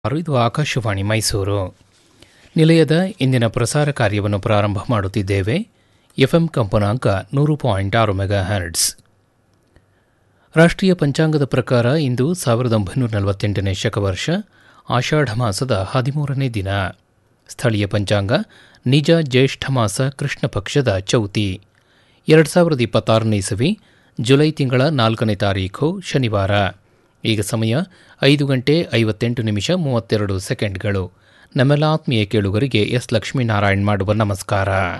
ಆರು ಇದು ಆಕಾಶವಾಣಿ ಮೈಸೂರು ನಿಲಯದ ಇಂದಿನ ಪ್ರಸಾರ ಕಾರ್ಯವನ್ನು ಪ್ರಾರಂಭ ಮಾಡುತ್ತಿದ್ದೇವೆ ಎಫ್ಎಂ ಕಂಪನಾಂಕ ನೂರು ಪಾಯಿಂಟ್ ಆರು ಮೆಗಾ ಹರ್ಟ್ಸ್ ರಾಷ್ಟ್ರೀಯ ಪಂಚಾಂಗದ ಪ್ರಕಾರ ಇಂದು ಸಾವಿರದ ಒಂಬೈನೂರ ನಲವತ್ತೆಂಟನೇ ಶಕವರ್ಷ ಆಷಾಢ ಮಾಸದ ಹದಿಮೂರನೇ ದಿನ ಸ್ಥಳೀಯ ಪಂಚಾಂಗ ನಿಜ ಜ್ಯೇಷ್ಠ ಮಾಸ ಕೃಷ್ಣ ಪಕ್ಷದ ಚೌತಿ ಎರಡು ಸಾವಿರದ ಇಪ್ಪತ್ತಾರನೇ ಇಸವಿ ಜುಲೈ ತಿಂಗಳ ನಾಲ್ಕನೇ ತಾರೀಖು ಶನಿವಾರ ಈಗ ಸಮಯ ಐದು ಗಂಟೆ ಐವತ್ತೆಂಟು ನಿಮಿಷ ಮೂವತ್ತೆರಡು ಸೆಕೆಂಡ್ಗಳು ನಮ್ಮೆಲ್ಲ ಆತ್ಮೀಯ ಕೇಳುಗರಿಗೆ ಎಸ್ ಲಕ್ಷ್ಮೀನಾರಾಯಣ್ ಮಾಡುವ ನಮಸ್ಕಾರ